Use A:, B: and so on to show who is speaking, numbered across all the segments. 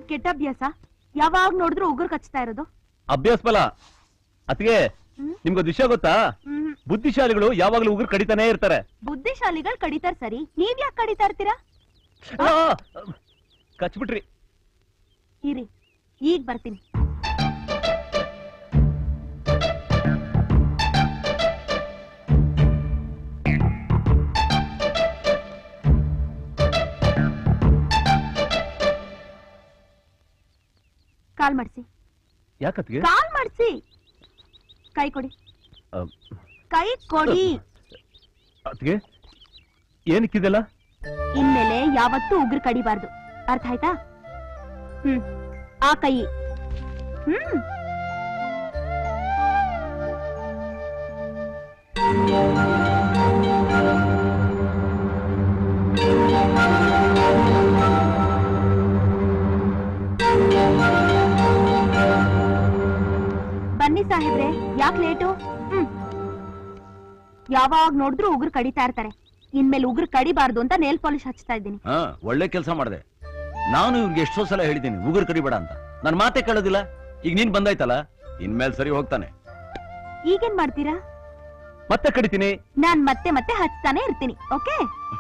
A: ಕೆಟ್ಟ ಅಭ್ಯಾಸ ಯಾವಾಗ ನೋಡಿದ್ರು ಉಗುರು ಕಚ್ತಾ ಇರೋದು
B: ಅಭ್ಯಾಸ ಫಲ ಅತಿಗೆ
A: ಹ್ಮ್?
B: ನಿಮ್ಗೊಂದು ವಿಷಯ ಗೊತ್ತಾ
A: ಹ್ಮ್
B: ಬುದ್ಧಿಶಾಲಿಗಳು ಯಾವಾಗ್ಲೂ ಉಗುರು ಕಡಿತಾನೆ ಇರ್ತಾರೆ
A: ಬುದ್ಧಿಶಾಲಿಗಳು ಕಡಿತಾರ ಸರಿ ನೀವ್ ಯಾಕೆ ಕಡಿತಾ ಇರ್ತೀರಾ
B: ಆ, ಕಚ್ಬಿಟ್ರಿ
A: ಇರಿ ಈಗ ಬರ್ತೀನಿ ಕಾಲ್ ಮಾಡಿಸಿ
B: ಯಾಕತ್ಗೆ
A: ಕಾಲ್ ಮಾಡಿಸಿ ಕೈ ಕೊಡಿ ಕೈ ಕೊಡಿ
B: ಅತ್ಗೆ ಏನಕ್ಕಿದೆಲ್ಲ
A: ಇನ್ಮೇಲೆ ಯಾವತ್ತೂ ಉಗ್ರು ಕಡಿಬಾರ್ದು ಅರ್ಥ ಆಯ್ತಾ ಹ್ಮ್ ಆ ಕೈ ಹ್ಮ್ ಬನ್ನಿ ಸಾಹೇಬ್ರೆ ಯಾಕೆ ಲೇಟು ಹ್ಮ್ ಯಾವಾಗ ನೋಡಿದ್ರು ಉಗ್ರು ಕಡಿತಾ ಇರ್ತಾರೆ ಇನ್ಮೇಲೆ ಉಗ್ರು ಕಡಿಬಾರ್ದು ಅಂತ ನೇಲ್ ಪಾಲಿಶ್ ಹಚ್ತಾ ಇದ್ದೀನಿ
C: ಹಾ ಒಳ್ಳೆ ಕೆಲಸ ಮಾಡಿದೆ ನಾನು ಇವ್ರಿಗೆ ಎಷ್ಟೋ ಸಲ ಹೇಳಿದ್ದೀನಿ ಉಗುರು ಕಡಿಬೇಡ ಅಂತ ನನ್ ಮಾತೆ ಕೇಳೋದಿಲ್ಲ ಈಗ ನೀನ್ ಬಂದಾಯ್ತಲ್ಲ ಇನ್ಮೇಲೆ ಸರಿ ಹೋಗ್ತಾನೆ
A: ಈಗೇನ್ ಮಾಡ್ತೀರಾ
B: ಮತ್ತೆ ಕಡಿತೀನಿ
A: ನಾನ್ ಮತ್ತೆ ಮತ್ತೆ ಹಚ್ತಾನೆ ಇರ್ತೀನಿ ಓಕೆ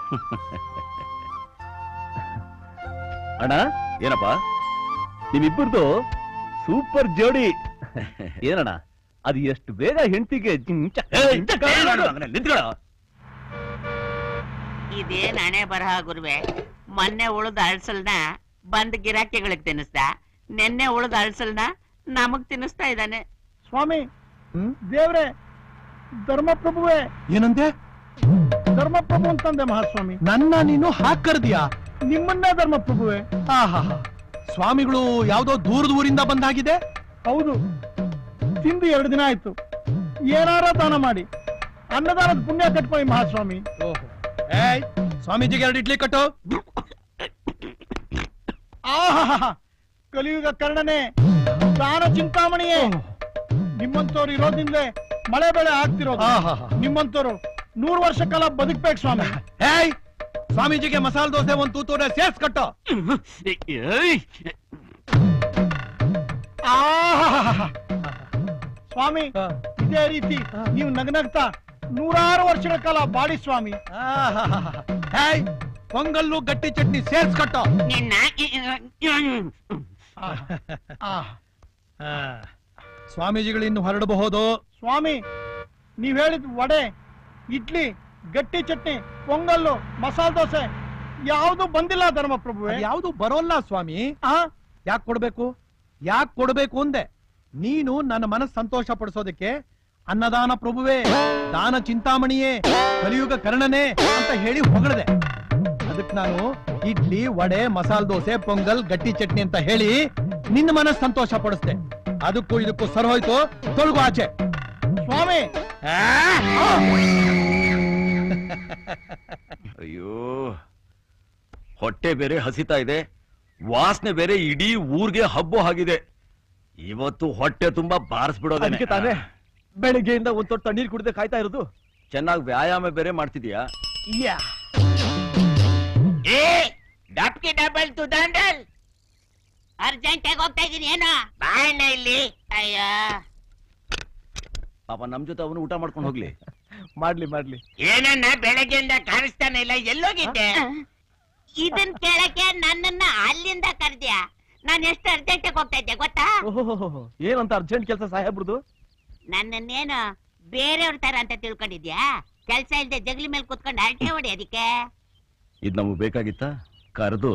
B: ಅಣ್ಣ
C: ಏನಪ್ಪ
B: ನಿಮ್ಮಿಬ್ಬರದು ಸೂಪರ್ ಜೋಡಿ ಏನಣ್ಣ ಅದು ಎಷ್ಟು ಬೇಗ ಹೆಂಡತಿಗೆ
D: ಇದೇನ್ ಹಣೆ ಬರಹ ಗುರುವೆ ಮೊನ್ನೆ ಉಳಿದ ಅಳ್ಸಲ್ನ ಬಂದ್ ಗಿರಾಕಿಗಳಿಗೆ ತಿನ್ನಿಸ್ದ ನಿನ್ನೆ ಉಳಿದ ಅಳ್ಸಲ್ನ ನಮಗ್ ತಿನ್ನಿಸ್ತಾ ಇದ್ದಾನೆ
E: ಸ್ವಾಮಿ ದೇವ್ರೆ ಧರ್ಮಪ್ರಭುವೇ
F: ಏನಂದೆ
E: ಧರ್ಮಪ್ರಭು ಅಂತಂದೆ ಮಹಾಸ್ವಾಮಿ
F: ನನ್ನ ನೀನು ಹಾಕರ್ದಿಯಾ
E: ನಿಮ್ಮನ್ನೇ ಧರ್ಮಪ್ರಭುವೇ
F: ಆಹಾ ಸ್ವಾಮಿಗಳು ಯಾವ್ದೋ ದೂರದ ಊರಿಂದ ಬಂದಾಗಿದೆ
E: ಹೌದು ತಿಂದು ಎರಡು ದಿನ ಆಯ್ತು ಏನಾರ ದಾನ ಮಾಡಿ ಅನ್ನದಾನದ ಪುಣ್ಯ ಕಟ್ಕೊಳ್ಳಿ ಮಹಾಸ್ವಾಮಿ
F: ಏಯ್ ಸ್ವಾಮೀಜಿಗೆ ಎರಡು ಇಡ್ಲಿ ಕಟ್ಟು
E: ಆಹಾ ಕಲಿಯುಗ ಕರ್ಣನೆ ದಾನ ಚಿಂತಾಮಣಿಯೇ ನಿಮ್ಮಂತವ್ರು ಇರೋದ್ರಿಂದಲೇ ಮಳೆ ಬೆಳೆ ಆಗ್ತಿರೋದು
F: ಆಹಾಹಾ.
E: ನಿಮ್ಮಂತವ್ರು ನೂರು ವರ್ಷ ಕಾಲ ಬದುಕ್ಬೇಕು ಸ್ವಾಮಿ
F: ಏಯ್ ಸ್ವಾಮೀಜಿಗೆ ಮಸಾಲೆ ದೋಸೆ ಒಂದ್ ತೂತೂರೆ ಸೇರ್ಸ್ ಕಟ್ಟು
E: ಆಹಾಹಾಹಾ. ಸ್ವಾಮಿ ಇದೇ ರೀತಿ ನೀವು ನಗನಗ್ತಾ ನೂರಾರು ವರ್ಷಗಳ ಕಾಲ ಬಾಡಿ ಸ್ವಾಮಿ
F: ಆಹಾಹಾಹಾ. ಏಯ್ ಪೊಂಗಲ್ಲು ಗಟ್ಟಿ ಚಟ್ನಿ ಸೇರ್ಸ್ ಕಟ್ಟು
D: ನಿನ್ನ
E: ಆ,
F: ಆ, ಸ್ವಾಮೀಜಿಗಳು ಇನ್ನು ಹೊರಡಬಹುದು
E: ಸ್ವಾಮಿ ನೀವ್ ಹೇಳಿದ ವಡೆ ಇಡ್ಲಿ ಗಟ್ಟಿ ಚಟ್ನಿ ಪೊಂಗಲ್ಲು ಮಸಾಲ ದೋಸೆ ಯಾವುದು ಬಂದಿಲ್ಲ ಧರ್ಮಪ್ರಭುವೆ
F: ಯಾವುದು ಬರೋಲ್ಲ ಸ್ವಾಮಿ
E: ಆ
F: ಯಾಕೆ ಕೊಡ್ಬೇಕು ಯಾಕೆ ಕೊಡ್ಬೇಕು ಅಂದೆ ನೀನು ನನ್ನ ಮನಸ್ಸು ಸಂತೋಷ ಪಡಿಸೋದಕ್ಕೆ ಅನ್ನದಾನ ಪ್ರಭುವೇ ದಾನ ಚಿಂತಾಮಣಿಯೇ ಕಲಿಯುಗ ಕರ್ಣನೇ ಅಂತ ಹೇಳಿ ಹೊಗಳದೆ ಅದಕ್ಕೆ ನಾನು ಇಡ್ಲಿ ವಡೆ ಮಸಾಲ ದೋಸೆ ಪೊಂಗಲ್ ಗಟ್ಟಿ ಚಟ್ನಿ ಅಂತ ಹೇಳಿ ನಿನ್ನ ಮನಸ್ಸು ಸಂತೋಷ ಪಡಿಸ್ದೆ ಅದಕ್ಕೂ ಇದಕ್ಕೂ ಸರ್ ಹೋಯ್ತು ತೊಳಗು ಆಚೆ
E: ಸ್ವಾಮಿ
C: ಅಯ್ಯೋ ಹೊಟ್ಟೆ ಬೇರೆ ಹಸಿತಾ ಇದೆ ವಾಸನೆ ಬೇರೆ ಇಡೀ ಊರ್ಗೆ ಹಬ್ಬ ಆಗಿದೆ ಇವತ್ತು ಹೊಟ್ಟೆ ತುಂಬಾ ಬಾರಿಸ್ಬಿಡೋದೇ
B: ಅದಕ್ಕೆ ತಾನೇ ಬೆಳಿಗ್ಗೆಯಿಂದ ಒಂದ್ ತೊಟ್ಟು ತಣ್ಣೀರ್ ಕುಡಿದೆ ಕಾಯ್ತಾ ಇರೋದು
C: ಚೆನ್ನಾಗಿ ವ್ಯಾಯಾಮ ಬೇರೆ ಮಾಡ್ತಿದ್ಯಾ
D: ಏ ಡಬ್ಕಿ ಡಬಲ್ ತುದಂಡಲ್ ಅರ್ಜೆಂಟ್ ಆಗಿ ಹೋಗ್ತಾ ಇದೀನಿ ಏನೋ ಬಾಯಣ್ಣ ಇಲ್ಲಿ ಅಯ್ಯೋ
C: ಪಾಪ ನಮ್ ಜೊತೆ ಅವನು ಊಟ ಮಾಡ್ಕೊಂಡು ಹೋಗ್ಲಿ
B: ಮಾಡ್ಲಿ ಮಾಡ್ಲಿ
D: ಏನನ್ನ ಬೆಳಗ್ಗೆಯಿಂದ ಕಾಣಿಸ್ತಾನೆ ಇಲ್ಲ ಎಲ್ಲೋಗಿದ್ದೆ ಇದನ್ ಕೇಳಕ್ಕೆ ನನ್ನನ್ನ ಅಲ್ಲಿಂದ ಕರ್ದ್ಯಾ ನಾನು ಎಷ್ಟು ಅರ್ಜೆಂಟ್ ಆಗಿ ಹೋಗ್ತಾ ಇದ್ದೆ ಗೊತ್ತಾ
B: ಓಹೋ ಏನಂತ ಅರ್ಜೆಂಟ್ ಕೆಲಸ ಸಾಹೇಬ್ರದು
D: ನನ್ನನ್ನೇನು ಬೇರೆಯವ್ರ ತರ ಅಂತ ತಿಳ್ಕೊಂಡಿದ್ಯಾ ಕೆಲ್ಸ ಇಲ್ದೆ ಜಗಲಿ ಮೇಲೆ ಕುತ್ಕೊಂಡು ಅಲ್ಟೆ ಹೊಡಿ ಅದಕ್ಕೆ
C: ಇದ್ ನಮಗ್ ಬೇಕಾಗಿತ್ತ ಕರೆದು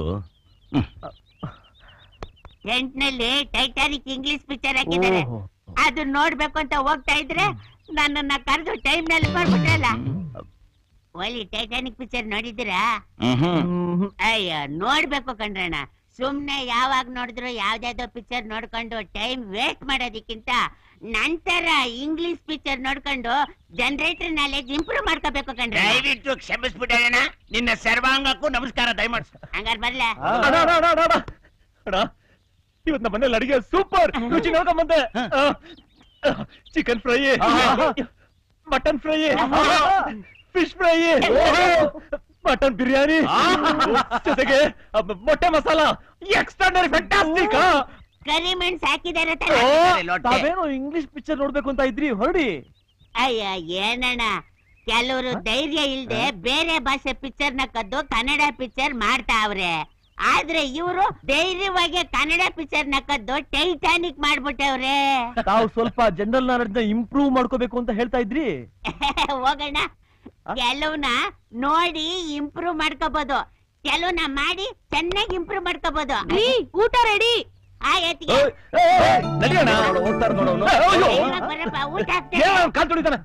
D: ಟೆಂಟ್ನಲ್ಲಿ ಟೈಟಾನಿಕ್ ಇಂಗ್ಲಿಷ್ ಪಿಕ್ಚರ್ ಹಾಕಿದ್ದಾರೆ ಅದು ನೋಡ್ಬೇಕು ಅಂತ ಹೋಗ್ತಾ ಇದ್ರೆ ನನ್ನನ್ನ ಕರೆದು ಟೈಮ್ ನಲ್ಲಿ ಬರ್ಬಿಟ್ರಲ್ಲ ಒಲಿ ಟೈಟಾನಿಕ್ ಪಿಕ್ಚರ್ ನೋಡಿದ್ದೀರಾ ಅಯ್ಯ ನೋಡ್ಬೇಕು ಕಣ್ರಣ್ಣ ಸುಮ್ನೆ ಯಾವಾಗ ನೋಡಿದ್ರು ಯಾವ್ದಾವ್ದೋ ಪಿಕ್ಚರ್ ನೋಡ್ಕೊಂಡು ಟೈಮ್ ವೇಸ್ಟ್ ಮಾಡೋದಕ್ಕಿಂತ ನಂತರ ಇಂಗ್ಲಿಷ್ ಪಿಕ್ಚರ್ ನೋಡ್ಕೊಂಡು ಜನರೇಟರ್ ನಾಲೆಜ್ ಇಂಪ್ರೂವ್ ಮಾಡ್ಕೋಬೇಕು ಕಣ್ರ
G: ದಯವಿಟ್ಟು ಕ್ಷಮಿಸ್ಬಿಡೋಣ ನಿನ್ನ ಸರ್ವಾಂಗಕ್ಕೂ ನಮಸ್ಕಾರ ದಯಮಾಡ್ಸು
D: ಹಂಗಾರ್ ಬರ್ಲ
B: ಅಣ್ಣ, ಅಣ್ಣ, ಅಣ್ಣ, ಅಣ್ಣ, ಅಣ್ಣ. ಇವತ್ ನಮ್ಮ ಮನೇಲಿ ಅಡಿಗೆ ಸೂಪರ್ ರುಚಿ ನೋಡ್ಕೊಂಡ್ ಬಂದೆ chicken fry mutton fry fish fry mutton biryani ಜೊತೆಗೆ ಅಬ್ಬ, ಮೊಟ್ಟೆ ಮಸಾಲ ಎಕ್ಸ್ಟ್ರಾಡನರಿ ಫ್ಯಾಂಟಾಸ್ಟಿಕ್
D: ಕರಿ ಮೆಣಸು ಹಾಕಿದಾರೆ
B: ತಾವೇನೋ ಇಂಗ್ಲಿಷ್ ಪಿಕ್ಚರ್ ನೋಡ್ಬೇಕು ಅಂತ ಇದ್ರಿ ಹೊರಡಿ
D: ಅಯ್ಯ ಏನಣ್ಣ ಕೆಲವರು ಧೈರ್ಯ ಇಲ್ದೆ ಬೇರೆ ಭಾಷೆ ಪಿಕ್ಚರ್ ನ ಕದ್ದು ಕನ್ನಡ ಪಿಕ್ಚರ್ ಮಾಡ್ತಾವ್ರೆ ಆದ್ರೆ ಇವರು ಧೈರ್ಯವಾಗಿ ಕನ್ನಡ ಪಿಕ್ಚರ್ ನ ಕದ್ದು ಟೈಟಾನಿಕ್ ಮಾಡ್ಬಿಟ್ಟವ್ರೆ
B: ತಾವು ಸ್ವಲ್ಪ ಜನರಲ್ ನಾಲೆಡ್ಜ್ ನ ಇಂಪ್ರೂವ್ ಮಾಡ್ಕೋಬೇಕು ಅಂತ ಹೇಳ್ತಾ ಇದ್ರಿ
D: ಹೋಗೋಣ ಕೆಲವ್ನ ನೋಡಿ ಇಂಪ್ರೂವ್ ಮಾಡ್ಕೋಬಹುದು ಕೆಲವ್ನ ಮಾಡಿ ಚೆನ್ನಾಗಿ ಇಂಪ್ರೂವ್ ಮಾಡ್ಕೋಬಹುದು
A: ಊಟ ರೆಡಿ
D: ಆಯ್ತಿಗೆ
B: ನಡಿಯೋಣ
C: ಹೋಗ್ತಾರ ನೋಡೋನು
D: ಬರಪ್ಪ ಊಟ ಹಾಕ್ತೀನಿ.
B: ಏ, ಅವ್ನ್ ಕಾಲ್ ತುಳಿತಾನೆ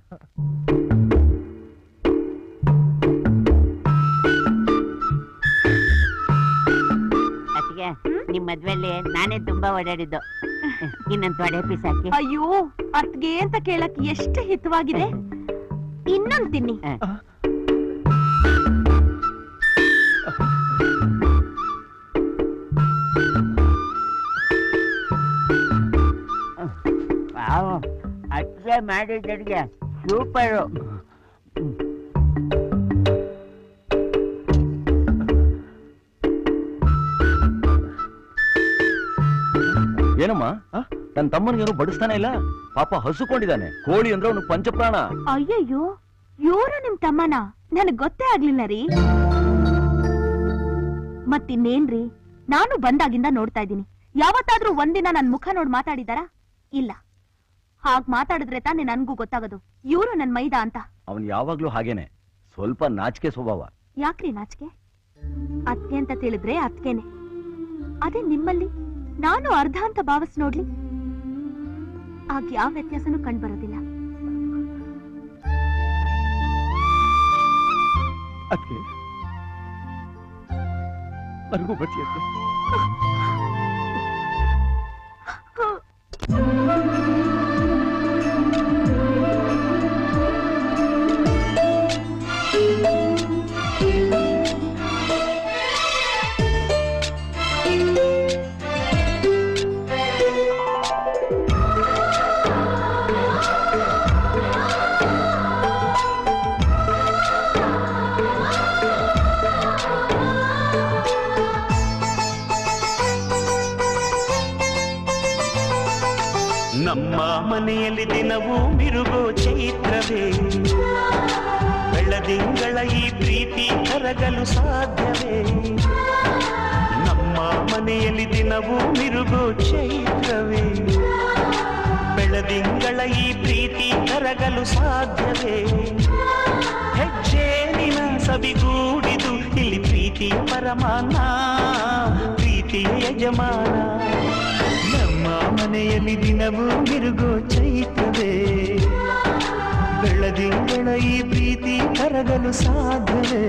D: ಅತ್ತಿಗೆ ನಿಮ್ ಮದ್ವೆಲಿ ನಾನೇ ತುಂಬಾ ಓಡಾಡಿದ್ದು ಇನ್ನೊಂದ್ ತೊಡೆ ಪೀಸ್ ಹಾಕಿ
A: ಅಯ್ಯೋ ಅತ್ಗೆ ಅಂತ ಕೇಳಕ್ ಎಷ್ಟು ಹಿತವಾಗಿದೆ ಇನ್ನೊಂದ್ ತಿನ್ನಿ
D: ಅತ್ತಿಗೆ ಮಾಡಿದ ಅಡ್ಗೆ ಸೂಪರು
C: ಏನಮ್ಮ ನನ್ ತಮ್ಮನಿಗೇನು ಬಡಿಸ್ತಾನೆ ಇಲ್ಲ ಪಾಪ ಹಸುಕೊಂಡಿದ್ದಾನೆ ಕೋಳಿ ಅಂದ್ರೆ ಅವನು ಪಂಚಪ್ರಾಣ
A: ಅಯ್ಯಯ್ಯೋ ಇವ್ರು ನಿಮ್ ತಮ್ಮನ ನನಗ್ ಗೊತ್ತೇ ಆಗ್ಲಿಲ್ಲ ರೀ ಮತ್ತಿನ್ನೇನ್ರಿ ನಾನು ಬಂದಾಗಿಂದ ನೋಡ್ತಾ ಇದ್ದೀನಿ ಯಾವತ್ತಾದ್ರೂ ಒಂದಿನ ನನ್ ಮುಖ ನೋಡ್ ಮಾತಾಡಿದಾರಾ ಇಲ್ಲ ಹಾಗ್ ಮಾತಾಡಿದ್ರೆ ತಾನೇ ನನ್ಗೂ ಗೊತ್ತಾಗೋದು ಇವ್ರು ನನ್ ಮೈದ ಅಂತ
C: ಅವನ್ ಯಾವಾಗ್ಲೂ ಹಾಗೇನೆ ಸ್ವಲ್ಪ ನಾಚಿಕೆ ಸ್ವಭಾವ
A: ಯಾಕ್ರಿ ನಾಚಿಕೆ ಅತ್ಗೆ ಅಂತ ತಿಳಿದ್ರೆ ಅತ್ಗೆನೆ ಅದೇ ನಿಮ್ಮಲ್ಲಿ ನಾನು ಅರ್ಧ ಅಂತ ಭಾವಿಸ್ ನೋಡ್ಲಿ ಆಗ ಯಾವ ವ್ಯತ್ಯಾಸನೂ ಕಂಡ್ಬರೋದಿಲ್ಲ
B: ಅದಕ್ಕೆ ನನಗೂ ಬರ್ತಿ ಅತ್ತೆ
H: ನಮ್ಮ ಮನೆಯಲ್ಲಿ ದಿನವೂ ಮಿರುಗೋ ಚೈತ್ರವೇ ಬೆಳದಿಂಗಳ ಈ ಪ್ರೀತಿ ಕರಗಲು ಸಾಧ್ಯವೇ ನಮ್ಮ ಮನೆಯಲ್ಲಿ ದಿನವೂ ಮಿರುಗೋ ಚೈತ್ರವೇ ಬೆಳದಿಂಗಳ ಈ ಪ್ರೀತಿ ಕರಗಲು ಸಾಧ್ಯವೇ ಹೆಜ್ಜೇನಿನ ಸವಿಗೂಡಿದು ಇಲ್ಲಿ ಪ್ರೀತಿಯ ಪರಮಾನ ಪ್ರೀತಿಯ ಯಜಮಾನ ನಮ್ಮ ಮನೆಯಲ್ಲಿ ದಿನವೂ ಮಿರುಗೋ ಚೈತ್ರವೇ ಬೆಳದಿಂಗಳ ಈ ಪ್ರೀತಿ ಕರಗಲು ಸಾಧ್ಯವೇ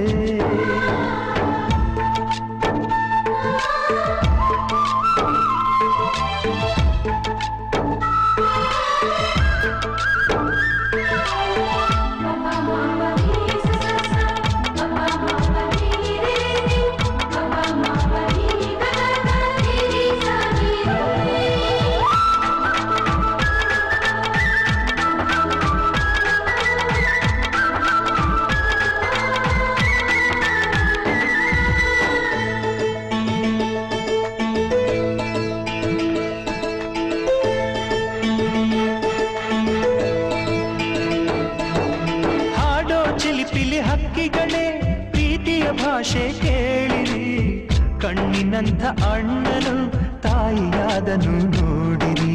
H: ಹಾಡೋ ಚಿಲಿಪಿಲಿ ಹಕ್ಕಿಗಳೇ ಪ್ರೀತಿಯ ಭಾಷೆ ಕೇಳಿರಿ ಕಣ್ಣಿನಂಥ ಅಣ್ಣನು ತಾಯಿಯಾದನು ನೋಡಿರಿ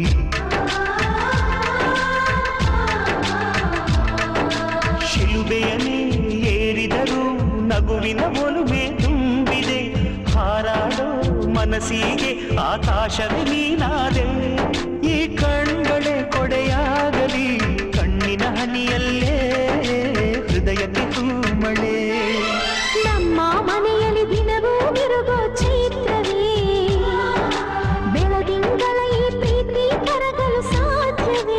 H: ಶಿಲುಬೆಯನೇ ಏರಿದರೂ ನಗುವಿನ ಒಲುಮೆ ತುಂಬಿದೆ ಹಾರಾಡೋ ಮನಸ್ಸಿಗೆ ಆಕಾಶವೇ ನೀನಾದೆ ಈ ಕಣ್ಗಳೇ ಕೊಡೆಯಾಗಲಿ ಕಣ್ಣಿನ ಹನಿಯಲ್ಲೇ ಹೃದಯಕ್ಕೆ ತೂಮಳೆ
A: ನಮ್ಮ ಮನೆಯಲ್ಲಿ ದಿನವೂ ಮಿರುಗೋ ಚೈತ್ರವೇ ಬೆಳದಿಂಗಳ ಈ ಪ್ರೀತಿ ಕರಗಲು ಸಾಧ್ಯವೇ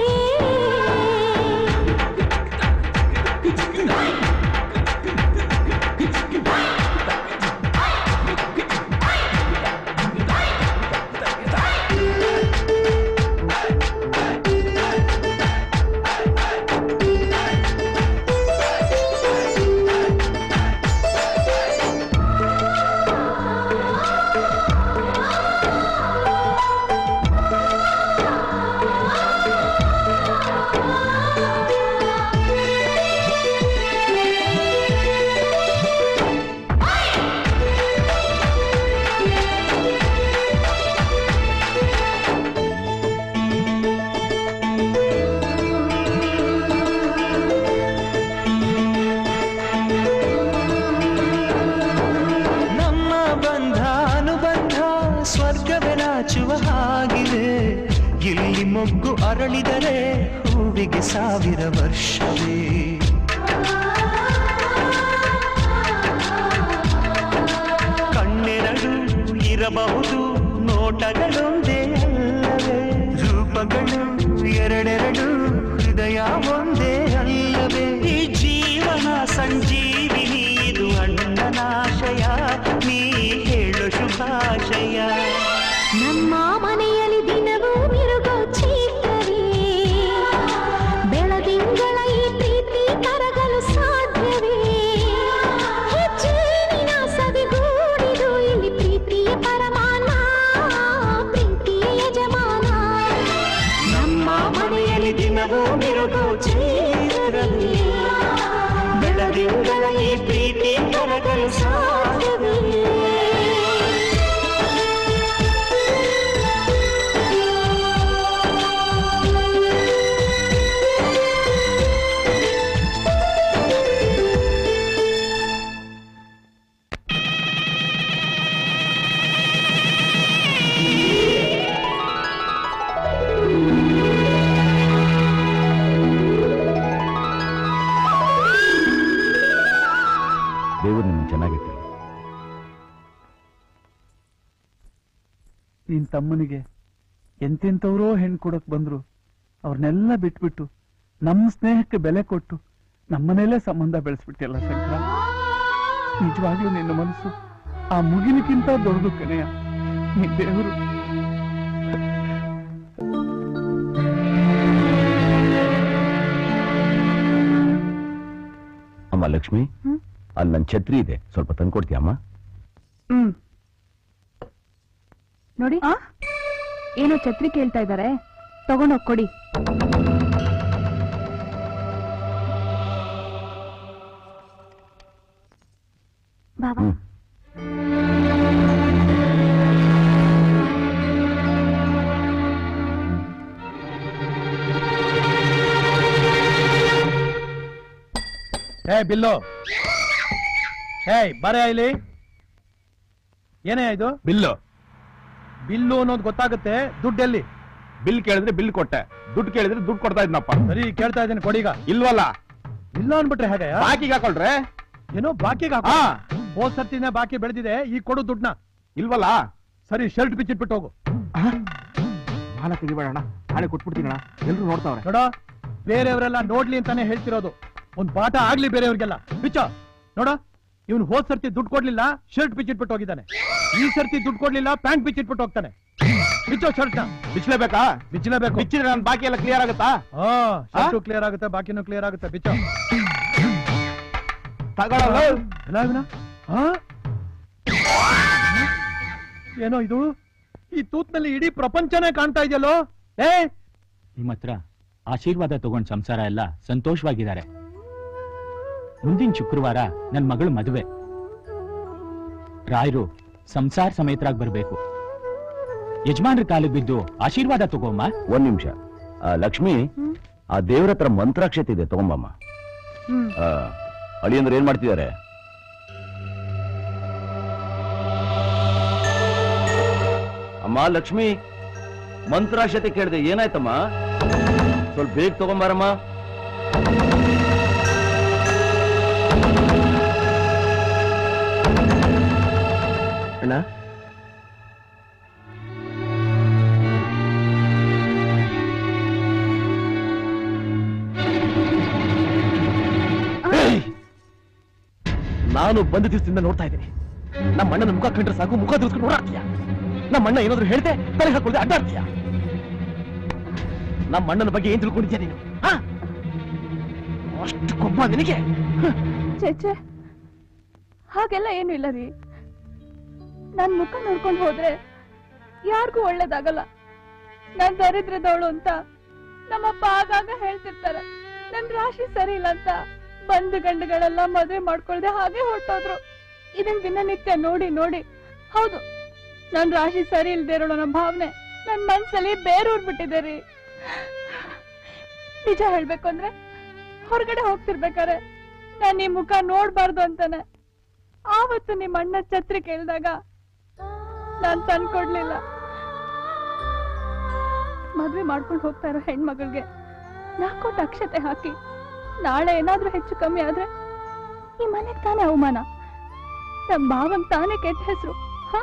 H: ಮೊಗ್ಗು ಅರಳಿದರೆ ಹೂವಿಗೆ ಸಾವಿರ ವರ್ಷವೇ ಕಣ್ಣೆರಡು ಇರಬಹುದು ನೋಟಗಳೊಂದೇ ಅಲ್ಲವೇ ರೂಪಗಳು ಎರಡೆರಡು ಹೃದಯ ಒಂದೇ ಅಲ್ಲವೇ ಈ ಜೀವನ ಸಂಜೀವಿನಿ ಇದು ಅಣ್ಣನಾಶಯ ನೀ ಹೇಳು ಶುಭಾಶಯ
A: ನಮ್ಮ ಮನೆಯಲ್ಲಿ ದಿನವೂ ಮಿರುಗೋ ಚೀಕರಿ ಬೆಳದಿಂಗಳ ಈ ಪ್ರೀತಿ ಕರಗಲು ಸಾಧ್ಯವೇ ಹೆಚ್ಚೇನಿನ ಸವಿಗೂಡಿದು ಇಲ್ಲಿ ಪ್ರೀತಿಯ ಪರಮಾನ ಪ್ರೀತಿಯ ಯಜಮಾನ
H: ನಮ್ಮ ಮನೆಯಲ್ಲಿ ದಿನವೂ ಮಿರುಗೋ ಚೀರಲಿ ಬೆಳದಿಂಗಳ ಈ ಪ್ರೀತಿ ಕರಗಲು ಸಾಧ್ಯವೇ
C: ದೇವರು ನಿಮ್ಗೆ ಚೆನ್ನಾಗಿಟ್ಟಿರಿ
I: ನಿನ್ ತಮ್ಮನಿಗೆ ಎಂತೆಂಥವ್ರೋ ಹೆಣ್ಣು ಕೊಡಕ್ ಬಂದ್ರು ಅವ್ರನ್ನೆಲ್ಲ ಬಿಟ್ಬಿಟ್ಟು ನಮ್ಮ ಸ್ನೇಹಕ್ಕೆ ಬೆಲೆ ಕೊಟ್ಟು ನಮ್ಮನೇಲೇ ಸಂಬಂಧ ಬೆಳೆಸ್ಬಿಟ್ಟಿಲ್ಲ ಶಂಕರ ನಿಜವಾಗ್ಲೂ ನಿನ್ನ ಮನಸ್ಸು ಆ ಮುಗಿಲಿಕ್ಕಿಂತ ದೊಡ್ಡದು ಕಣೆಯ ನೀ ದೇವರು
C: ಅಮ್ಮ ಲಕ್ಷ್ಮಿ
A: ಹ್ಮ್?
C: ಅಲ್ಲಿ ನನ್ನ ಛತ್ರಿ ಇದೆ ಸ್ವಲ್ಪ ತಂದ್ಕೊಡ್ತೀಯಮ್ಮ
A: ಹ್ಮ್ ನೋಡಿ ಏನೋ ಛತ್ರಿ ಕೇಳ್ತಾ ಇದ್ದಾರೆ ತಗೊಂಡೋಗ್ ಕೊಡಿ ಬಾಬಾ
C: ಹ್ಮ್
F: ಹೇ ಬಿಲ್ಲು ಹೇ ಬರೇ ಇಲ್ಲಿ ಏನೇ ಇದು
B: ಬಿಲ್ಲು
F: ಬಿಲ್ಲು ಅನ್ನೋದು ಗೊತ್ತಾಗುತ್ತೆ ದುಡ್ಡೆಲ್ಲಿ
B: ಬಿಲ್ ಕೇಳಿದ್ರೆ ಬಿಲ್ ಕೊಟ್ಟೆ ದುಡ್ಡು ಕೇಳಿದ್ರೆ ದುಡ್ಡು ಕೊಡ್ತಾ ಇದ್ನಪ್ಪ
F: ಸರಿ ಕೇಳ್ತಾ ಇದ್ದೀನಿ ಕೊಡೀಗ
B: ಇಲ್ವಲ್ಲ
F: ಇಲ್ಲ ಅನ್ಬಿಟ್ರೆ ಹೇಗೆ
B: ಬಾಕಿಗೆ ಹಾಕೊಳ್ರೆ
F: ಏನೋ ಬಾಕಿಗೆ ಹಾಕು
B: ಹಾ
F: ಹೋದ್ ಸರ್ತಿನೇ ಬಾಕಿ ಬೆಳೆದಿದೆ ಈಗ ಕೊಡು ದುಡ್ಡನ್ನ
B: ಇಲ್ವಲ್ಲ
F: ಸರಿ ಶರ್ಟ್ ಬಿಚ್ಚಿಟ್ಬಿಟ್ಟು ಹೋಗು
B: ಮಾಲ ತೆಗಿಬೇಡಣ ನಾಳೆ ಕೊಟ್ಬಿಡ್ತೀನಣ್ಣ ಎಲ್ರು ನೋಡ್ತಾವ್ರೆ
F: ನೋಡ ಬೇರೆಯವರೆಲ್ಲ ನೋಡ್ಲಿ ಅಂತಾನೆ ಹೇಳ್ತಿರೋದು ಒಂದ್ ಪಾಠ ಆಗ್ಲಿ ಬೇರೆಯವ್ರಿಗೆಲ್ಲ ಬಿಚ್ಚ ನೋಡ ಇವನು ಹೋದ್ ಸರ್ತಿ ದುಡ್ಡು ಕೊಡ್ಲಿಲ್ಲ ಶರ್ಟ್ ಬಿಚ್ಚಿಟ್ಬಿಟ್ಟು ಹೋಗಿದ್ದಾನೆ ಈ ಸರ್ತಿ ದುಡ್ಡು ಕೊಡ್ಲಿಲ್ಲ ಪ್ಯಾಂಟ್ ಬಿಚ್ಚಿಟ್ಬಿಟ್ಟು ಹೋಗ್ತಾನೆ ಬಿಚ್ಚೋ ಶರ್ಟ್ ನ
B: ಬಿಚ್ಲೇಬೇಕಾ
F: ಬಿಚ್ಚಲೇಬೇಕು
B: ಬಿಚ್ಚಿದ್ರೆ ನನ್ ಬಾಕಿ ಎಲ್ಲ ಕ್ಲಿಯರ್ ಆಗುತ್ತಾ
F: ಹಾ ಶರ್ಟು ಕ್ಲಿಯರ್ ಆಗುತ್ತೆ ಬಾಕಿನೂ ಕ್ಲಿಯರ್ ಆಗುತ್ತೆ ಬಿಚ್ಚೋ
B: ತಗೊಳ್ಳಲ್ಲ
F: ಎಲ್ಲ ಇವನ? ಹಾ? ಏನೋ ಇದು ಈ ತೂತ್ನಲ್ಲಿ ಇಡೀ ಪ್ರಪಂಚನೇ ಕಾಣ್ತಾ ಇದೆಯಲ್ಲೋ ಏ
J: ನಿಮ್ಮ ಹತ್ರ ಆಶೀರ್ವಾದ ತಗೊಂಡ್ ಸಂಸಾರ ಎಲ್ಲ ಸಂತೋಷವಾಗಿದ್ದಾರೆ ಮುಂದಿನ ಶುಕ್ರವಾರ ನನ್ ಮಗಳು ಮದುವೆ ರಾಯರು ಸಂಸಾರ ಸಮೇತರಾಗಿ ಬರ್ಬೇಕು ಯಜಮಾನ್ರ ಕಾಲಿಗೆ ಬಿದ್ದು ಆಶೀರ್ವಾದ ತಗೋಮ್ಮ
C: ಒಂದ್ ನಿಮಿಷ ಲಕ್ಷ್ಮಿ ಆ ದೇವ್ರ ಹತ್ರ ಮಂತ್ರಾಕ್ಷತೆ ಇದೆ ತಗೊಂಬಮ್ಮ
A: ಹ್ಮ್
C: ಆ, ಅಳಿಯಂದ್ರು ಏನ್ ಮಾಡ್ತಿದ್ದಾರೆ ಅಮ್ಮ ಲಕ್ಷ್ಮಿ ಮಂತ್ರಾಕ್ಷತೆ ಕೇಳಿದೆ ಏನಾಯ್ತಮ್ಮ ಸ್ವಲ್ಪ ಬೇಗ ತಗೊಂಬಾರಮ್ಮ
B: ಅಣ್ಣ
C: ನಾನು ಬಂದ ದಿವಸದಿಂದ ನೋಡ್ತಾ ಇದ್ದೀನಿ ನಮ್ಮ ಅಣ್ಣನ ಮುಖ ಕಂಡ್ರೆ ಸಾಕು ಮುಖ ತಿರ್ಸ್ಕೊಂಡು ಓಡಾಡ್ತೀಯ ನಮ್ಮ ಅಣ್ಣ ಏನಾದ್ರು ಹೇಳ್ದೆ ತಲೆ ಹಾಕೊಳ್ದೆ ಅಡ್ಡಾಡ್ತೀಯ ನಮ್ಮ ಅಣ್ಣನ ಬಗ್ಗೆ ಏನ್ ತಿಳ್ಕೊಂಡಿದ್ಯಾ ನೀನು ಆ? ಅಷ್ಟು ಕೊಬ್ಬ ನಿನಗೆ
A: ಚೇಚೆ ಹಾಗೆಲ್ಲ ಏನು ಇಲ್ಲ ರೀ ನನ್ ಮುಖ ನೋಡ್ಕೊಂಡು ಹೋದ್ರೆ ಯಾರಿಗೂ ಒಳ್ಳೇದಾಗಲ್ಲ ನಾನ್ ದರಿದ್ರದವಳು ಅಂತ ನಮ್ಮಪ್ಪ ಆಗಾಗ ಹೇಳ್ತಿರ್ತಾರೆ ನನ್ ರಾಶಿ ಸರಿ ಇಲ್ಲ ಅಂತ ಬಂಧು ಗಂಡುಗಳೆಲ್ಲ ಮದುವೆ ಮಾಡ್ಕೊಳ್ದೆ ಹಾಗೆ ಹೊರಟೋದ್ರು ಇದನ್ ದಿನನಿತ್ಯ ನೋಡಿ ನೋಡಿ ಹೌದು ನನ್ ರಾಶಿ ಸರಿ ಇಲ್ದೇ ಇರೋಣ ಅನ್ನೋ ಭಾವನೆ ನನ್ ಮನ್ಸಲ್ಲಿ ಬೇರೂರ್ ಬಿಟ್ಟಿದೆ ರೀ ನಿಜ ಹೇಳ್ಬೇಕು ಅಂದ್ರೆ ಹೊರಗಡೆ ಹೋಗ್ತಿರ್ಬೇಕಾರೆ ನಾನ್ ಈ ಮುಖ ನೋಡ್ಬಾರ್ದು ಅಂತಾನೆ ಆವತ್ತು ನಿಮ್ಮ ಅಣ್ಣ ಛತ್ರಿ ಕೇಳಿದಾಗ ನಾನ್ ತಂದ್ಕೊಡ್ಲಿಲ್ಲ ಮದ್ವೆ ಮಾಡ್ಕೊಂಡು ಹೋಗ್ತಾ ಇರೋ ಹೆಣ್ಮಗಳಿಗೆ ನಾಲ್ಕೋಟ್ ಅಕ್ಷತೆ ಹಾಕಿ ನಾಳೆ ಏನಾದ್ರೂ ಹೆಚ್ಚು ಕಮ್ಮಿ ಆದ್ರೆ ಈ ಮನೆಗ್ ತಾನೇ ಅವಮಾನ ನಮ್ ಭಾವಂಗ್ ತಾನೇ ಕೆಟ್ಟ ಹೆಸರು ಹ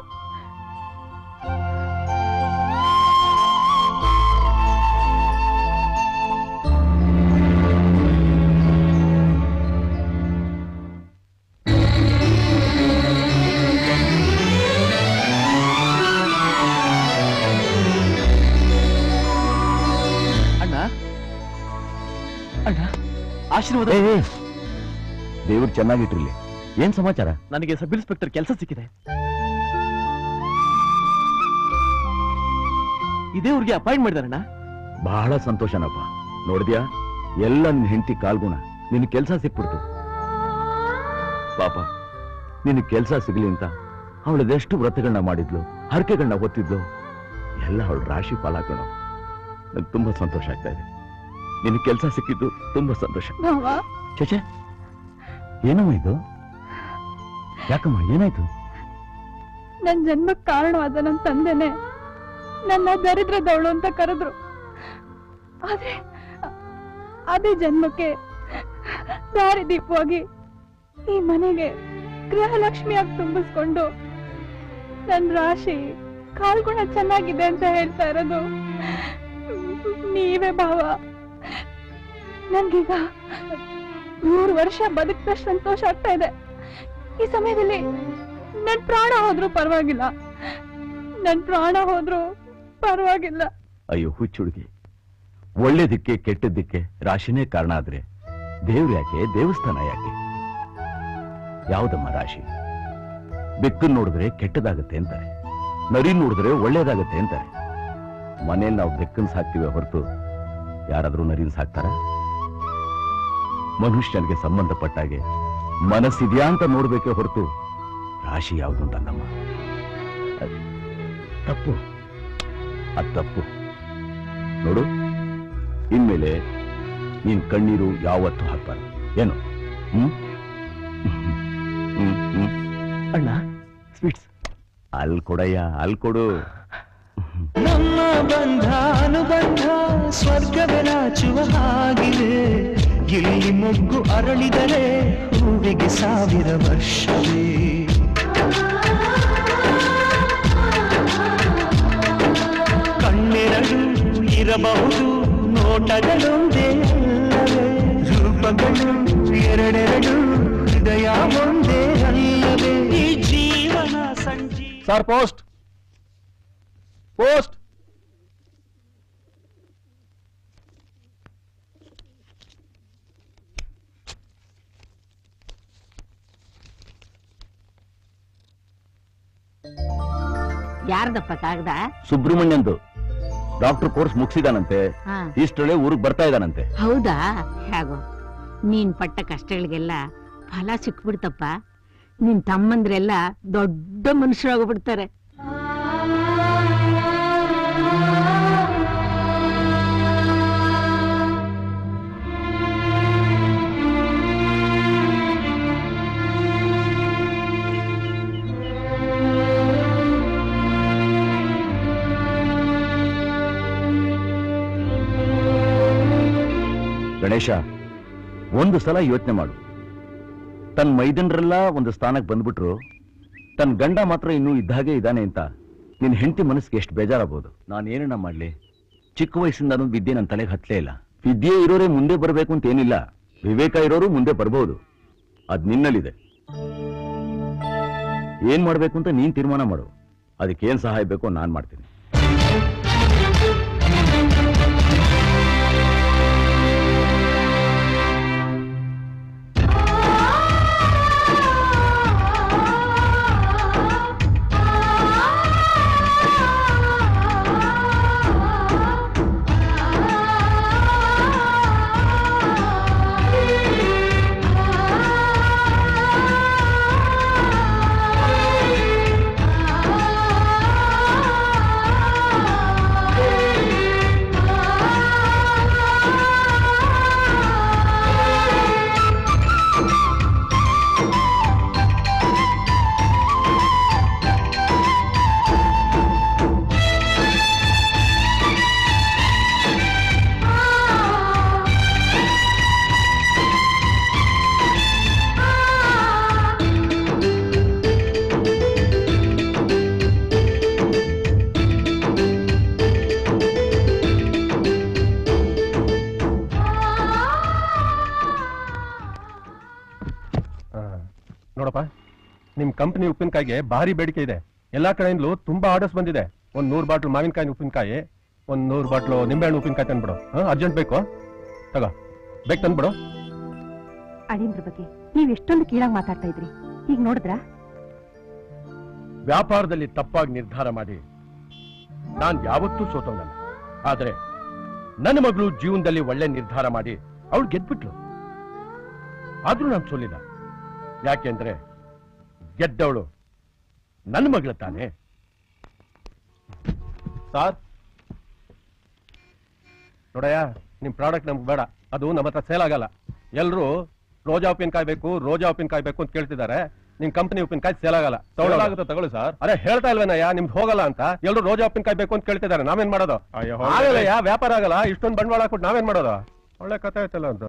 B: ಅಣ್ಣ ಅಣ್ಣ ಆಶೀರ್ವಾದ
C: ದೇವ್ರು ಚೆನ್ನಾಗಿಟ್ಟಿರ್ಲಿ ಏನ್ ಸಮಾಚಾರ
B: ನನಗೆ ಸಬ್ ಇನ್ಸ್ಪೆಕ್ಟರ್ ಕೆಲಸ ಸಿಕ್ಕಿದೆ ಇದೇ ಊರಿಗೆ ಅಪಾಯಿಂಟ್ ಮಾಡಿದಾರಣ್ಣ
C: ಬಹಳ ಸಂತೋಷನಪ್ಪ ನೋಡಿದ್ಯಾ ಎಲ್ಲ ನಿನ್ ಹೆಂಡತಿ ಕಾಲ್ಗುಣ ನಿನ್ ಕೆಲ್ಸ ಸಿಕ್ಬಿಡ್ತು ಪಾಪ ನಿನ್ ಕೆಲ್ಸ ಸಿಗ್ಲಿ ಅಂತ ಅವಳದೆಷ್ಟು ವ್ರತಗಳನ್ನ ಮಾಡಿದ್ಲು ಹರಕೆಗಳನ್ನ ಹೊತ್ತಿದ್ಲು ಎಲ್ಲ ಅವಳ ರಾಶಿ ಫಲಾಕಣೋ ನಂಗೆ ತುಂಬಾ ಸಂತೋಷ ಆಗ್ತಾ ಇದೆ ನಿನ್ ಕೆಲ್ಸ ಸಿಕ್ಕಿದ್ದು ತುಂಬಾ ಸಂತೋಷ
A: ಭಾವ
C: ಚಚೆ ಏನಮ್ಮ ಇದು ಯಾಕಮ್ಮ ಏನಾಯ್ತು
A: ನನ್ ಜನ್ಮಕ್ ಕಾರಣವಾದ ನನ್ ತಂದೆನೆ ನನ್ನ ದರಿದ್ರದವಳು ಅಂತ ಕರೆದ್ರು ಆದ್ರೆ ಅದೇ ಜನ್ಮಕ್ಕೆ ದಾರಿ ದೀಪವಾಗಿ ಈ ಮನೆಗೆ ಗೃಹಲಕ್ಷ್ಮಿಯಾಗಿ ತುಂಬಿಸ್ಕೊಂಡು ನನ್ ರಾಶಿ ಕಾಲ್ಗುಣ ಚೆನ್ನಾಗಿದೆ ಅಂತ ಹೇಳ್ತಾ ಇರೋದು ನೀವೇ ಭಾವ ನನ್ಗೀಗ ನೂರು ವರ್ಷ ಬದುಕಿದಷ್ಟು ಸಂತೋಷ ಆಗ್ತಾ ಇದೆ ಈ ಸಮಯದಲ್ಲಿ ನನ್ ಪ್ರಾಣ ಹೋದ್ರೂ ಪರವಾಗಿಲ್ಲ ನನ್ ಪ್ರಾಣ ಹೋದ್ರೂ ಪರವಾಗಿಲ್ಲ
C: ಅಯ್ಯೋ ಹುಚ್ಚುಡುಗಿ ಒಳ್ಳೇದಕ್ಕೆ ಕೆಟ್ಟದ್ದಕ್ಕೆ ರಾಶಿನೇ ಕಾರಣ ಆದ್ರೆ ದೇವ್ರು ಯಾಕೆ ದೇವಸ್ಥಾನ ಯಾಕೆ ಯಾವ್ದಮ್ಮ ರಾಶಿ ಬೆಕ್ಕನ್ ನೋಡಿದ್ರೆ ಕೆಟ್ಟದಾಗತ್ತೆ ಅಂತಾರೆ ನರಿ ನೋಡಿದ್ರೆ ಒಳ್ಳೇದಾಗತ್ತೆ ಅಂತಾರೆ ಮನೇಲಿ ನಾವು ಬೆಕ್ಕನ್ ಸಾಕ್ತಿವೆ ಹೊರತು ಯಾರಾದ್ರೂ ನರಿನ್ ಸಾಕ್ತಾರ ಮನುಷ್ಯನಿಗೆ ಸಂಬಂಧಪಟ್ಟಾಗೆ ಮನಸ್ಸಿದ್ಯಾ ಅಂತ ನೋಡ್ಬೇಕೆ ಹೊರತು ರಾಶಿ ಯಾವುದು ಅಂತಲ್ಲಮ್ಮ ಅದ್ ತಪ್ಪು ಅದ್ ತಪ್ಪು ನೋಡು ಇನ್ಮೇಲೆ ನೀನ್ ಕಣ್ಣೀರು ಯಾವತ್ತೂ ಹಾಕ್ಬಾರ್ದು ಏನು ಹ್ಮ್ ಹ್ಮ್ ಹ್ಮ್
B: ಅಣ್ಣ ಸ್ವೀಟ್ಸ್
C: ಅಲ್ಲಿ ಕೊಡಯ್ಯ ಅಲ್ಲಿ ಕೊಡು
H: ನಮ್ಮ ಬಂಧ ಅನುಬಂಧ ಸ್ವರ್ಗವೇ ನಾಚುವ ಹಾಗಿದೆ ಇಲ್ಲಿ ಮೊಗ್ಗು ಅರಳಿದರೆ ಹೂವಿಗೆ ಸಾವಿರ ವರ್ಷವೇ ಕಣ್ಣೆರಡು ಇರಬಹುದು ನೋಟಗಳೊಂದೇ ಅಲ್ಲವೇ ರೂಪಗಳು ಎರಡೆರಡು ಹೃದಯ ಒಂದೇ ಅಲ್ಲವೇ ಈ ಜೀವನ ಸಂಜೀವ
B: ಸರ್ ಪೋಸ್ಟ್ ಪೋಸ್ಟ್
D: ಯಾರ್ದಪ್ಪ ಕಾಗದ
C: ಸುಬ್ರಹ್ಮಣ್ಯಂದು ಡಾಕ್ಟರ್ ಕೋರ್ಸ್ ಮುಗಿಸಿದಾನಂತೆ
D: ಹಾ
C: ಇಷ್ಟೊಳೆ ಊರಿಗೆ ಬರ್ತಾ ಇದ್ದಾನಂತೆ
D: ಹೌದಾ ಹೇಗೋ ನೀನ್ ಪಟ್ಟ ಕಷ್ಟಗಳಿಗೆಲ್ಲ ಫಲ ಸಿಕ್ಬಿಡ್ತಪ್ಪ ನಿನ್ ತಮ್ಮಂದ್ರೆಲ್ಲ ದೊಡ್ಡ ಮನುಷ್ಯರಾಗೋಗ್ಬಿಡ್ತಾರೆ
C: ಗಣೇಶ ಒಂದು ಸಲ ಯೋಚನೆ ಮಾಡು ತನ್ನ ಮೈದನರೆಲ್ಲ ಒಂದು ಸ್ಥಾನಕ್ಕೆ ಬಂದ್ಬಿಟ್ರು ತನ್ನ ಗಂಡ ಮಾತ್ರ ಇನ್ನೂ ಇದ್ದಾಗೆ ಇದ್ದಾನೆ ಅಂತ ನಿನ್ ಹೆಂಡತಿ ಮನಸ್ಸಿಗೆ ಎಷ್ಟು ಬೇಜಾರಾಗ್ಬೋದು ನಾನು ಏನನ್ನ ಮಾಡ್ಲಿ ಚಿಕ್ಕ ವಯಸ್ಸಿಂದ ಅನ್ನೋದು ವಿದ್ಯೆ ನನ್ನ ತಲೆಗೆ ಹತ್ತಲೇ ಇಲ್ಲ ವಿದ್ಯೆ ಇರೋರೇ ಮುಂದೆ ಬರಬೇಕು ಅಂತ ಏನಿಲ್ಲ ವಿವೇಕ ಇರೋರು ಮುಂದೆ ಬರ್ಬೋದು ಅದ್ ನಿನ್ನಲ್ಲಿದೆ ಏನ್ ಮಾಡ್ಬೇಕು ಅಂತ ನೀನ್ ತೀರ್ಮಾನ ಮಾಡು ಅದಕ್ಕೆ ಏನ್ ಸಹಾಯ ಬೇಕೋ ನಾನ್ ಮಾಡ್ತೀನಿ
H: ಆ
K: ನಿಮ್ ಕಂಪನಿ ಉಪ್ಪಿನಕಾಯಿಗೆ ಭಾರಿ ಬೇಡಿಕೆ ಇದೆ ಎಲ್ಲಾ ಕಡೆಯಿಂದಲೂ ತುಂಬಾ ಆರ್ಡರ್ಸ್ ಬಂದಿದೆ ಒಂದ್ ನೂರ್ ಬಾಟ್ಲು ಮಾವಿನಕಾಯಿ ಉಪ್ಪಿನಕಾಯಿ ಒಂದ್ ನೂರ್ ಬಾಟ್ಲು ನಿಂಬೆಹಣ್ಣು ಉಪ್ಪಿನಕಾಯಿ ತಂದ್ಬಿಡು ಅರ್ಜೆಂಟ್ ಬೇಕು ತಗೋ ಬೇಕು ತಂದ್ಬಿಡು
L: ಅಳಿಂದ್ರ ಬಗ್ಗೆ ನೀವ್ ಎಷ್ಟೊಂದು ಕೀಳಾಗಿ ಮಾತಾಡ್ತಾ ಇದ್ರಿ ಈಗ ನೋಡಿದ್ರಾ
C: ವ್ಯಾಪಾರದಲ್ಲಿ ತಪ್ಪಾಗಿ ನಿರ್ಧಾರ ಮಾಡಿ ನಾನ್ ಯಾವತ್ತೂ ಸೋತವನಲ್ಲ ಆದ್ರೆ ನನ್ನ ಮಗಳು ಜೀವನದಲ್ಲಿ ಒಳ್ಳೆ ನಿರ್ಧಾರ ಮಾಡಿ ಅವಳು ಗೆದ್ಬಿಟ್ಲು ಆದ್ರೂ ನಾನು ಸೋಲಿಲ್ಲ ಯಾಕೆಂದ್ರೆ ಗೆದ್ದವಳು ನನ್ನ ಮಗಳು ತಾನೇ
K: ಸಾರ್ ನೋಡಯ್ಯ ನಿಮ್ ಪ್ರಾಡಕ್ಟ್ ನಮ್ಗೆ ಬೇಡ ಅದು ನಮ್ಮ ಹತ್ರ ಸೇಲ್ ಆಗಲ್ಲ ಎಲ್ರು ರೋಜಾ ಉಪ್ಪಿನಕಾಯಿ ಬೇಕು ರೋಜಾ ಉಪ್ಪಿನಕಾಯಿ ಬೇಕು ಅಂತ ಕೇಳ್ತಿದ್ದಾರೆ ನಿಮ್ ಕಂಪನಿ ಉಪ್ಪಿನಕಾಯಿ ಸೇಲ್ ಆಗಲ್ಲ
C: ತಗೊಳ್ಳಾಗುತ್ತೆ ತಗೊಳ್ಳಿ ಸರ್
K: ಅರೆ ಹೇಳ್ತಾ ಇಲ್ವೇನಯ್ಯ ನಿಮ್ದು ಹೋಗಲ್ಲ ಅಂತ ಎಲ್ರು ರೋಜಾ ಉಪ್ಪಿನಕಾಯಿ ಬೇಕು ಅಂತ ಕೇಳ್ತಿದ್ದಾರೆ ನಾವೇನ್ ಮಾಡೋದು
C: ಅಯ್ಯೋ, ಹೋಗ್ಲಿ.
K: ಆಗಲ್ಲಯ್ಯ ವ್ಯಾಪಾರ ಆಗಲ್ಲ ಇಷ್ಟೊಂದು ಬಂಡವಾಳ ಹಾಕ್ಬಿಟ್ಟು ನಾವೇನ್ ಮಾಡೋದು ಒಳ್ಳೆ ಕಥೆ ಆಯ್ತಲ್ಲ ಅಂತ